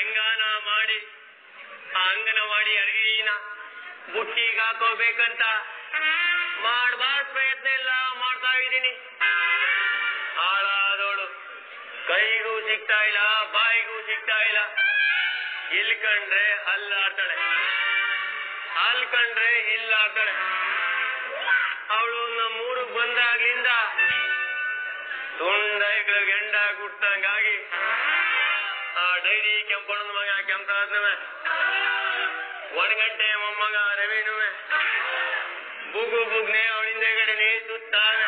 ಹೆಂಗಾನ ಮಾಡಿ ಆ ಅಂಗನವಾಡಿ ಅಡಿಗೆನ ಬುಟ್ಟಿಗೆ ಹಾಕೋಬೇಕಂತ ಮಾಡ್ಬಾರ್ದು ಪ್ರಯತ್ನ ಎಲ್ಲ ಮಾಡ್ತಾ ಇದ್ದೀನಿ ಹಾಳಾದವಳು ಕೈಗೂ ಸಿಗ್ತಾ ಇಲ್ಲ ಬಾಯಿಗೂ ಸಿಗ್ತಾ ಇಲ್ಲ ಇಲ್ಲಿ ಕಂಡ್ರೆ ಅಲ್ಲಾಡ್ತಾಳೆ ಅಲ್ಲಿ ಕಂಡ್ರೆ ಇಲ್ಲಾಡ್ತಾಳೆ ಅವಳು ನಮ್ಮೂರಿಗೆ ಬಂದಾಗ್ಲಿಂದ ತುಂಡೈಗಳ ಗಂಡ ಗುಟ್ಟಂಗಾಗಿ ಆ ಡೈರಿ ಕೆಂಪಣ್ಣನ ಮಗ ಕೆಂಪನವೆ ಒಣಗಂಟೆ ಮೊಮ್ಮಗ ರವಿನುವೆ ಬುಗು ಬುಗ್ನೆ ಅವಳಿಂದ ಕಡೆ ಸುತ್ತಾವೆ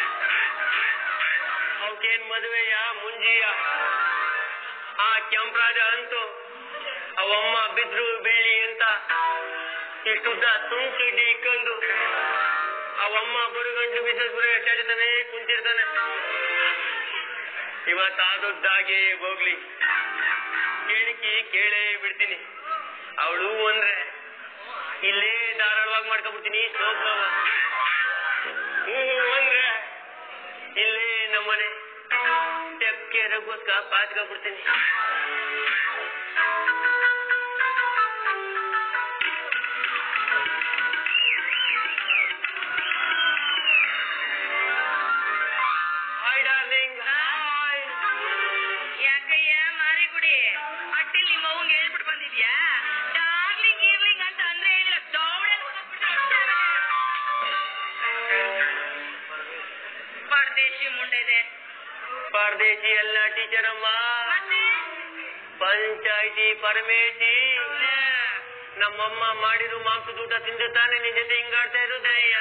ಅವಕ್ಕೇನ್ ಮದುವೆಯ ಮುಂಜಿಯ ಆ ಕೆಂಪರಾಜ ಅಂತೂ ಅವಮ್ಮ ಬಿದ್ರು ಬೀಳಿ ಅಂತ ಇಷ್ಟುದ್ದ ತುಂಕಿಡ್ಡಿ ಇಕ್ಕೊಂಡು ಅವಮ್ಮ ಬರುಗಂಟು ಬಿಸಿಸ್ಬಿಡ ಎಟ್ಟಾಡ್ತಾನೆ ಕುಂತಿರ್ತಾನೆ ಇವತ್ತಾದದ್ದಾಗಿ ಹೋಗ್ಲಿ ಕೇಳಿಕಿ ಕೇಳೇ ಬಿಡ್ತೀನಿ ಅವಳು ಅಂದ್ರೆ ಇಲ್ಲೇ ಧಾರಾಳವಾಗಿ ಮಾಡ್ಕೊಬಿಡ್ತೀನಿ ಸೋಪ್ನವ ಹ್ಞೂ ಅಂದ್ರೆ ಇಲ್ಲೇ ನಮ್ಮನೆ ತೆಕ್ಕೆ ರಘೋಸ್ಕ ಪಾಚ್ಕೊಬಿಡ್ತೀನಿ ಹಾಯ್ ಡಾರ್ಲಿಂಗ್ ಹಾಯ್ ಯಾಕಯ್ಯ ಮಾರಿಗುಡಿ ಅಟ್ಟಿಲ್ ನಿಮ್ಮ ಅವ್ವಂಗ್ ಹೇಳ್ಬಿಟ್ಟು ಬಂದಿದ್ಯಾ ಡಾರ್ಲಿಂಗ್ ಗೀರ್ಲಿಂಗ್ ಅಂತ ಅಂದ್ರೆ ಏನಿಲ್ಲ ದೌಡೆ ಪರದೇಶಿ ಮುಂಡೆದೆ ಪರದೇಶಿ ಎಲ್ಲ ಟೀಚರ್ ಅಮ್ಮ ಮತ್ತೆ ಪಂಚಾಯಿತಿ ಪರಮೇಶಿ ನಮ್ಮಮ್ಮ ಮಾಡಿರೋ ಮಾಂಸದ ಊಟ ತಿಂದು ತಾನೇ ನಿನ್ ಜೊತೆ ಹಿಂಗಾಡ್ತಾ ಇರೋದಯ್ಯ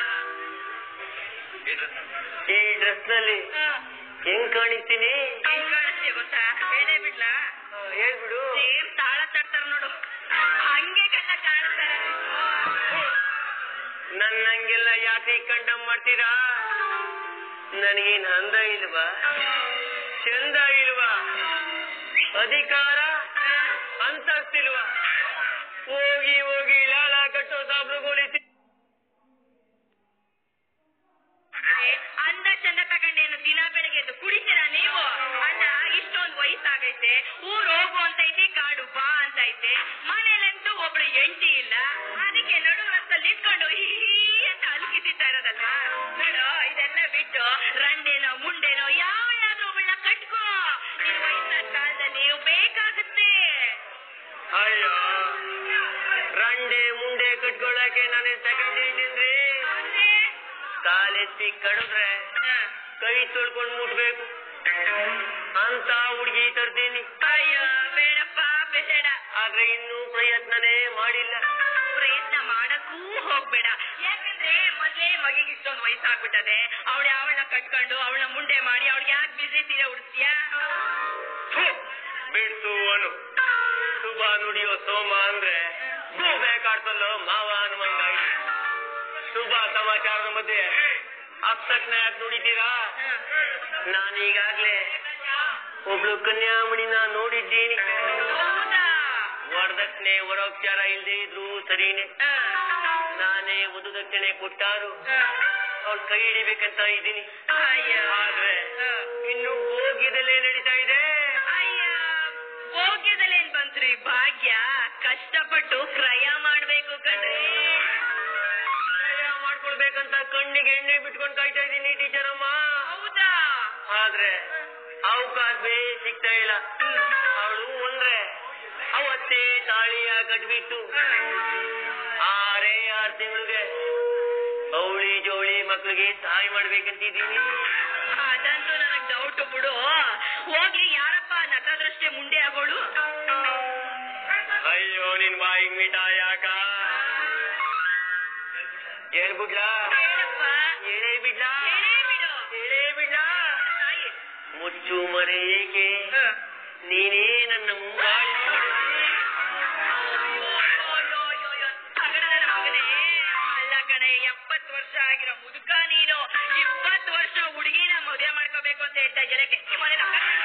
ಈ ಡ್ರೆಸ್ ನಲ್ಲಿ ಹೆಂಗ್ ಕಾಣಿಸ್ತೀನಿ ಹೆಂಗ್ ಕಾಣಿಸ್ತೀಯ ಗೊತ್ತಾ ಹೇಳೇ ಬಿಡ್ಲಾ ಆ, ಹೇಳ್ಬಿಡು ಸೇಮ್ ತಾಳ ತಟ್ತಾರ ನೋಡು ಹಂಗೆ ಕಣ್ಣ ಕಾಣ್ತಾರೆ ನನ್ನಂಗೆಲ್ಲ ಯಾಕೆ ಕಂಡಮ್ ಮಾಡ್ತೀರಾ ನನಗೇನ್ ಅಂದ ಇಲ್ವಾ ಚಂದ ಇಲ್ವಾ ಅಧಿಕಾರ ಅಂತಸ್ತಿಲ್ವಾ ಹೋಗಿ ಹೋಗಿ ಲಾಲ ಕಟ್ಟೋ ಸಾಬ್ರುಗೋಳಿ ಅಂದ ಚಂದ ತಗೊಂಡೇನು ದಿನ ಬೆಳಗ್ಗೆ ಎದ್ದು ಕುಡಿತೀರಾ ನೀವು ಅಲ್ಲ ಇಷ್ಟೊಂದು ವಯಸ್ಸಾಗೈತೆ ಊರ್ ಹೋಗು ಅಂತೈತೆ ಕಾಡು ಬಾ ಅಂತೈತೆ ಮನೇಲಂತೂ ಒಬ್ಳು ಎಂಟಿ ಇಲ್ಲ ಅದಕ್ಕೆ ನಡು ರಸ್ತಲ್ಲಿ ಇಟ್ಕೊಂಡು ಹೀ ಅಂತ ಅಲ್ಕಿಸಿತಾ ಇರೋದಲ್ವಾ ನೋಡು ಇದೆಲ್ಲ ಬಿಟ್ಟು ರಂಡೇನೋ ಮುಂಡೇನೋ ಯಾವ ಯಾವ್ದೋ ಒಬ್ಬಳನ್ನ ಕಟ್ಕೋ ನಿನ್ ವಯಸ್ಸಾದ ಕಾಲದಲ್ಲಿ ಬೇಕಾಗುತ್ತೆ ಅಯ್ಯೋ ರಂಡೆ ಮುಂಡೆ ಕಟ್ಕೊಳಕ್ಕೆ ನಾನು ಸೆಕೆಂಡ್ ಹೇಳಿದ್ರಿ ಮತ್ತೆ? ಕಾಲೆತ್ತಿ ಕಡಿದ್ರೆ ಹ. ಕೈ ತೊಳ್ಕೊಂಡ್ ಮುಟ್ಬೇಕು ಅಂತ ಹುಡುಗಿ ತರ್ತೀನಿ ಅಯ್ಯೋ ಬೇಡಪ್ಪ ಬೇಡ ಆದ್ರೆ ಇನ್ನೂ ಪ್ರಯತ್ನನೇ ಮಾಡಿಲ್ಲ ಪ್ರಯತ್ನ ಮಾಡಕ್ಕೂ ಹೋಗ್ಬೇಡ ಯಾಕಂದ್ರೆ ಮೊದ್ಲೇ ಮಗಿಗೆ ಇಷ್ಟೊಂದು ವಯಸ್ಸಾಗ್ಬಿಟ್ಟದೆ ಅವಳ ಅವಳನ್ನ ಕಟ್ಕೊಂಡು ಅವಳನ್ನ ಮುಂಡೆ ಮಾಡಿ ಅವಳಿಗೆ ಯಾಕೆ ಬಿಸಿ ಸೀರೆ ಉಡ್ತೀಯ ಥು, ಬಿಡ್ತು ಅನು ಶುಭ ನುಡಿಯೋ ಸೋಮ ಅಂದ್ರೆ ಬೇಕಾಡ್ತಲ್ಲೋ ಮಾವ ಅನ್ನುವಂಗಾಯ್ತು ಶುಭ ಸಮಾಚಾರದ ಮಧ್ಯೆ ಅಪ್ಪಟ್ನ ಯಾಕೆ ನುಡಿತೀರಾ ನಾನೀಗಾಗ್ಲೇ ಒಬ್ಳು ಕನ್ಯಾಮಣಿನ ನೋಡಿದ್ದೀನಿ ಹೌದಾ ವರದಕ್ಷಿಣೆ ವರೋಪಚಾರ ಇಲ್ದೇ ಇದ್ರು ಸರಿನೇ ಹ. ನಾನೇ ವಧು ದಕ್ಷಿಣೆ ಕೊಟ್ಟಾರು ಹ. ಅವ್ಳ ಕೈ ಹಿಡಿಬೇಕಂತ ಇದ್ದೀನಿ ಅಯ್ಯ ಆದ್ರೆ ಹ. ಇನ್ನು ಭೋಗ್ಯದಲ್ಲೇ ನಡೀತಾ ಇದೆ ಅಯ್ಯ ಭೋಗ್ಯದಲ್ಲಿ ಏನ್ ಬಂತ್ರಿ ಭಾಗ್ಯ ಕಷ್ಟಪಟ್ಟು ಕ್ರಯ ಮಾಡ್ಬೇಕು ಕಣ್ರಿ ಕ್ರಯ ಮಾಡ್ಕೊಳ್ಬೇಕಂತ ಕಣ್ಣಿಗೆ ಎಣ್ಣೆ ಬಿಟ್ಕೊಂಡು ಕಾಯ್ತಾ ಇದ್ದೀನಿ ಟೀಚರ್ ಅಮ್ಮ ಹೌದಾ ಆದ್ರೆ ಅವಕಾಶವೇ ಸಿಗ್ತಾ ಇಲ್ಲ ಅವಳು ಅಂದ್ರೆ ಅವತ್ತೇ ತಾಳಿಯ ಕಟ್ಬಿಟ್ಟು ಆರೇ ಆರು ತಿಂಗಳಿಗೆ ಅವಳಿ ಜೋಳಿ ಮಕ್ಳಿಗೆ ಸಹಾಯ ಮಾಡ್ಬೇಕಂತಿದ್ದೀನಿ ಅದಂತೂ ನನಗ್ ಡೌಟ್ ಬಿಡು ಹೋಗ್ಲಿ ಯಾರಪ್ಪ ನಟದೃಷ್ಟಿ ಮುಂಡೆ ಆಗೋಳು ಅಯ್ಯೋ ನಿನ್ ಬಾಯಿಗೆ ಮೀಟ ಯಾಕ ಹೇಳ್ಬಿಡ್ಲಾ ಹೇಳಪ್ಪ ಹೇಳೇ ಬಿಡ್ಲಾ ಹೇಳೇ ಬಿಡು ಹೇಳೇ ಬಿಡ್ಲಾ ತಾಯಿ ಮುಚ್ಚು ಮರೆ ಏಕೆ ನೀನೇ ನನ್ನ ಮುಂಗಾಳಿ ಅಲ್ಲ ಕಣೆ ಎಪ್ಪತ್ತು ವರ್ಷ ಆಗಿರೋ ಮುದುಕ ನೀನು ಇಪ್ಪತ್ತು ವರ್ಷ ಹುಡುಗಿನ ಮದುವೆ ಮಾಡ್ಕೋಬೇಕು ಅಂತ ಹೇಳ್ತಾ ಇದ್ದಾರೆ ಕಿಕ್ಕಿ ಮನೆ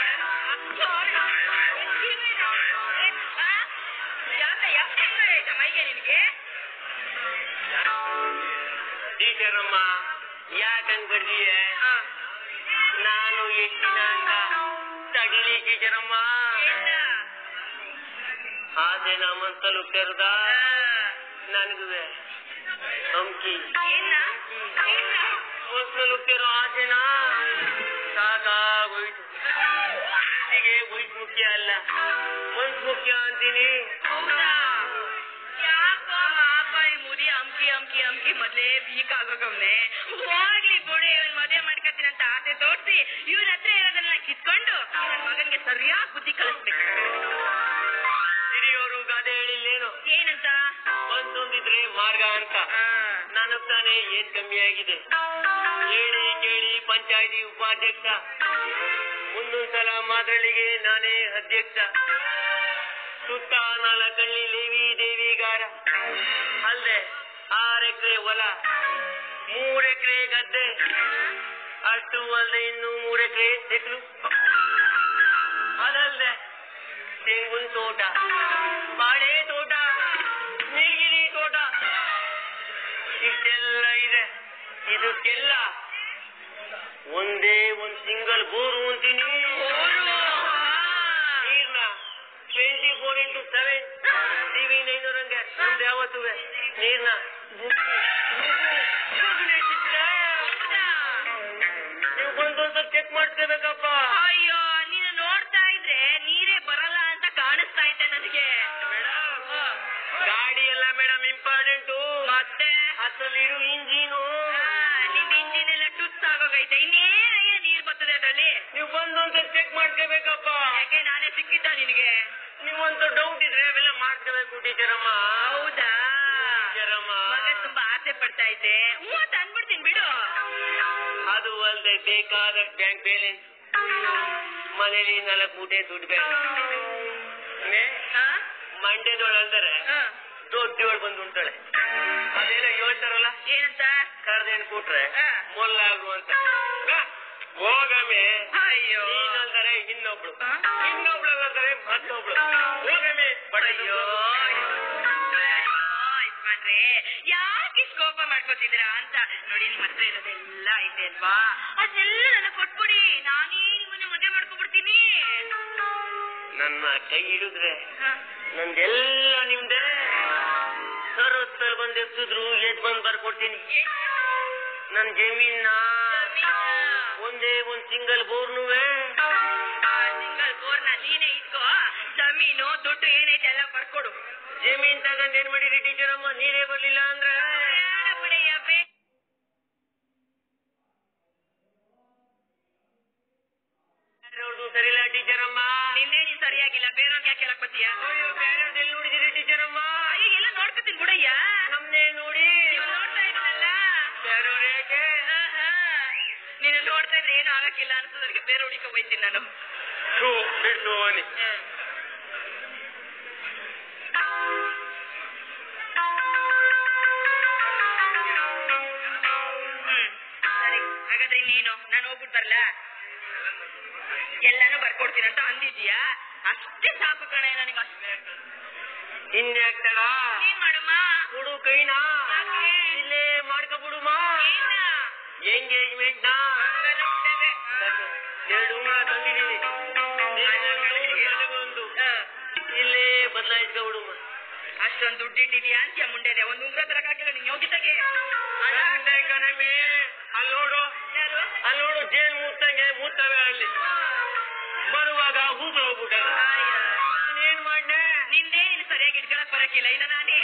ಮೈಗೆ ನಿನಗೆ ಟೀಚರ್ ಅಮ್ಮ ಯಾಕಂಗ್ ಬರ್ದೀಯ ನಾನು ಎಷ್ಟು ಅಂತ ತಡಿಲಿ ಟೀಚರ್ ಅಮ್ಮ ಇಲ್ಲ ಆಸೆ ನಮ್ಮಂತಲು ತೆರೆದ ನನಗುವೆ ಹಂಕಿ ಏನ ಏನ ಮಕ್ಕಳು ತೆರೋ ಆಸೆನ ಸಾಕಾಗೋಯ್ತು ಹೀಗೆ ವಯಸ್ಸು ಮುಖ್ಯ ಅಲ್ಲ ಮನ್ಸು ಮುಖ್ಯ ಅಂತೀನಿ ಹೌದಾ ಯಾಕೋ ಮಾಪ ಈ ಮುದಿ ಅಮ್ಕಿ ಅಮ್ಕಿ ಅಮ್ಕಿ ಮೊದ್ಲೇ ವೀಕ್ ಆಗೋಗವ್ನೆ ಹೋಗ್ಲಿ ಬಿಡಿ ಇವ್ನ್ ಮದ್ವೆ ಮಾಡ್ಕೊತೀನಿ ಅಂತ ಆಸೆ ತೋರ್ಸಿ ಇವ್ರ ಹತ್ರ ಇರೋದನ್ನ ಕಿತ್ಕೊಂಡು ನನ್ ಮಗನ್ಗೆ ಸರಿಯಾಗಿ ಬುದ್ಧಿ ಕಲಿಸ್ಬೇಕು ಹಿರಿಯೋರು ಗಾದೆ ಹೇಳಿಲ್ಲೇನು ಏನಂತ ಒಂದೊಂದಿದ್ರೆ ಮಾರ್ಗ ಅಂತ ನನಗ್ ತಾನೇ ಏನ್ ಕಮ್ಮಿ ಆಗಿದೆ ಹೇಳಿ ಕೇಳಿ ಪಂಚಾಯತಿ ಉಪಾಧ್ಯಕ್ಷ ಮುಂದೊಂದ್ಸಲ ಮಾದ್ರಳಿಗೆ ನಾನೇ ಅಧ್ಯಕ್ಷ ಸುತ್ತ ನಾಲ್ಕಳ್ಳಿ ಲೇವಿ ದೇವಿಗಾರ ಅಲ್ದೆ ಆರ್ ಎಕರೆ ಹೊಲ ಮೂರ್ ಎಕರೆ ಗದ್ದೆ ಅಷ್ಟು ಅಲ್ಲದೆ ಇನ್ನು ಮೂರ್ ಎಕರೆ ತೆಕ್ಲು ಅದಲ್ದೆ ತೆಂಗಿನ ತೋಟ ಬಾಳೆ ತೋಟ ನೀಗಿರಿ ತೋಟ ಇಷ್ಟೆಲ್ಲ ಇದೆ ಇದಕ್ಕೆಲ್ಲ ಒಂದೇ ಒಂದ್ ಸಿಂಗಲ್ ಬೋರು ಅಂತೀನಿ ನೀರ್ನ twenty four into seven TV ನೈನೂರಂಗೆ ನಮ್ದು ಯಾವತ್ತೂ ನೀರ್ನ ನೀವು ಬಂದೊಂದು ಚೆಕ್ ಮಾಡ್ಕೋಬೇಕಪ್ಪ ಅಯ್ಯೋ ನೀನು ನೋಡ್ತಾ ಇದ್ರೆ ನೀರೇ ಬರಲ್ಲ ಅಂತ ಕಾಣಿಸ್ತಾ ಇದ್ದೆ ನನಗೆ ಗಾಡಿ ಎಲ್ಲ ಮೇಡಮ್ ಇಂಪಾರ್ಟೆಂಟು ಮತ್ತೆ ಅದ್ರಲ್ಲಿ ಇರು ಇಂಜಿನು ಆ, ನಿನ್ ಇಂಜಿನ್ ಎಲ್ಲ ಟುಸ್ ಆಗೋಗೈತೆ ಇನ್ನೇನಯ್ಯ ನೀರ್ ಬರ್ತದೆ ಅದ್ರಲ್ಲಿ ನೀವು ಬಂದೊಂದು ಚೆಕ್ ಮಾಡ್ಕೋಬೇಕಪ್ಪ ಯಾಕೆ ನಾನೇ ಸಿಕ್ಕಿದ್ದ ನಿನಗೆ ನೀವಂತೂ ಡೌಟ್ ಇದ್ರೆ ಅವೆಲ್ಲ ಮಾಡ್ಕೋಬೇಕು ಟೀಚರಮ್ಮ ಹೌದಾ ಟೀಚರಮ್ಮ ಮಗ ತುಂಬಾ ಆಸೆ ಪಡ್ತಾ ಇದ್ದೆ ಹ್ಞೂ ಅಂತ ಅನ್ಬಿಡ್ತೀನಿ ಬಿಡು ಅದು ಅಲ್ಲದೆ ಬೇಕಾದ ಬ್ಯಾಂಕ್ ಬ್ಯಾಲೆನ್ಸ್ ಮನೇಲಿ ನಾಲ್ಕು ಮೂಟೆ ದುಡ್ಡು ಬೇಕು ಆ? ಮಂಡ್ಯದೊಳಂದರೆ ಆ. ದೊಡ್ಡವಳು ಬಂದು ಉಂಟಾಳೆ ಅದೇನೋ ಹೇಳ್ತಾರಲ್ಲ ಏನಂತ ಕರ್ದೇನ್ ಕೊಟ್ರೆ ಆ. ಮೊಲ್ಲಾಗು ಅಂತ ಗ, ಹೋಗಮ್ಮೆ ಅಯ್ಯೋ ನೀನಂದರೆ ಇನ್ನೊಬ್ಳು ಆ? ಇನ್ನೊಬ್ಳಂದರೆ ಮತ್ತೊಬ್ಳು ಹೋಗಮ್ಮೆ ಅಯ್ಯೋ ಯಜಮಾನ್ರೆ ಯಾಕೆ ಇಷ್ಟ್ ಕೋಪ ಮಾಡ್ಕೋತಿದ್ದೀರಾ ಅಂತ ನೋಡಿ ನಿಮ್ಮ ಹತ್ರ ಇರೋದೆಲ್ಲ ಐತೆ ಅಲ್ವಾ ಅದೆಲ್ಲ ನನಗೆ ಕೊಟ್ಬಿಡಿ ನಾನೇ ನಿಮ್ಮನ್ನ ಮದುವೆ ಮಾಡ್ಕೊಬಿಡ್ತೀನಿ ನನ್ನ ಕೈ ಹಿಡಿದ್ರೆ ನಂದೆಲ್ಲ ನಿಮ್ದೆ ಸರತ್ತಲ್ಲಿ ಬಂದು ಎತ್ತಿದ್ರು ಎದ್ ಬಂದ್ ಬರ್ಕೊಡ್ತೀನಿ ನನ್ ಜಮೀನ ಒಂದೇ ಒಂದ್ ಸಿಂಗಲ್ ಬೋರ್ನುವೆ ಸಿಂಗಲ್ ಬೋರ್ನ ನೀನೇ ಇಟ್ಕೋ ಜಮೀನು ದುಡ್ಡು ಏನೈತೆ ಎಲ್ಲ ಬರ್ಕೊಡು ಜಮೀನ್ ತಗೊಂಡ್ ಏನ್ ಮಾಡಿರಿ ಟೀಚರ್ ಅಮ್ಮ ನೀರೇ ಬರ್ಲಿಲ್ಲ ಅಂದ್ರೆ ಬೇಡ ಬಿಡಯ್ಯ, ಬೇ- ಬೇರೆಯವ್ರ್ದು ಸರಿಲ್ಲ ಟೀಚರ್ ಅಮ್ಮ ನಿನ್ನೆ ನೀನ್ ಸರಿಯಾಗಿಲ್ಲ ಬೇರೆಯವ್ರಿಗೆ ಯಾಕೆ ಹೇಳಕ್ ಬತ್ತೀಯ ಅಯ್ಯೋ ಬೇರೆಯವ್ರದ್ದು ಎಲ್ಲಿ ನೋಡಿದಿರಿ ಟೀಚರ್ ಅಮ್ಮ ಅಯ್ಯೋ ಎಲ್ಲ ನೋಡ್ಕೊತೀನಿ ಬಿಡಯ್ಯ ನಮ್ದೇ ನೋಡಿ ನೀವು ನೋಡ್ತಾ ಇದ್ರಲ್ಲ ಬೇರೆಯವ್ರು ಯಾಕೆ ಆಹಾ. ನೀನು ನೋಡ್ತಾ ಇದ್ರೆ ಏನು ಆಗಕ್ಕಿಲ್ಲ ಅನ್ಸೋದಕ್ಕೆ ಬೇರೆ ಹುಡುಕ ಹೋಯ್ತೀನಿ ನಾನು ಥು, ಬಿಟ್ಟು ಹೋಗಿ ಹ್ಮ್. ಸರಿ ಹಾಗಾದ್ರೆ ನೀನು ನಾನು ಹೋಗ್ಬಿಟ್ಟು ಬರ್ಲಾ ಎಲ್ಲಾನು ಬರ್ಕೊಡ್ತೀನಿ ಅಂತ ಅಂದಿದ್ಯಾ ಅಷ್ಟೇ ಸಾಕು ಕಣೆ ನನಗೆ ಅಷ್ಟೇ ಇನ್ಯಾಕ್ ತಡ ಏನ್ ಮಾಡುಮ್ಮ ಕೊಡು ಕೈನಾ ಯಾಕೆ? ಇಲ್ಲೇ ಮಾಡ್ಕೊಬಿಡುಮ ಏನ ಎಂಗೇಜ್ಮೆಂಟ್ ನಾ ಹಂಗಲ್ಲ ಬಿಟ್ಟವೆ. ಎರಡು ಉಂಗುರ ತಂದಿದ್ದೀನಿ ನನಗೊಂದು ಇಲ್ಲೇ ಬದಲಾಯಿಸ್ಕೊಬಿಡುಮ ಅಷ್ಟೊಂದು ದುಡ್ಡು ಇಟ್ಟಿದ್ಯಾ ಅಂತ್ಯ ಮುಂಡೆದೆ ಒಂದ್ ಉಂಗ್ರ ತರಕಾಗಿಲ್ಲ ನೀನ್ ಯೋಗ್ಯತೆಗೆ ಅಲ್ಲ? ಕಣಮಿ ಅಲ್ಲಿ ನೋಡು ಯಾರು? ಅಲ್ಲಿ ನೋಡು ಜೇನ್ ಮೂತಂಗೆ ಮೂತವೆ ಅಲ್ಲಿ ಬರುವಾಗ ಹೂಗಳು ಹೋಗ್ಬಿಟ್ಟ ಅಯ್ಯ. ನಾನೇನ್ ಮಾಡ್ನೆ ನಿಂದೇ ನೀನು ಸರಿಯಾಗಿ ಇಟ್ಕೊಳಕ್ ಬರಕ್ಕಿಲ್ಲ ಇನ್ನ ನಾನು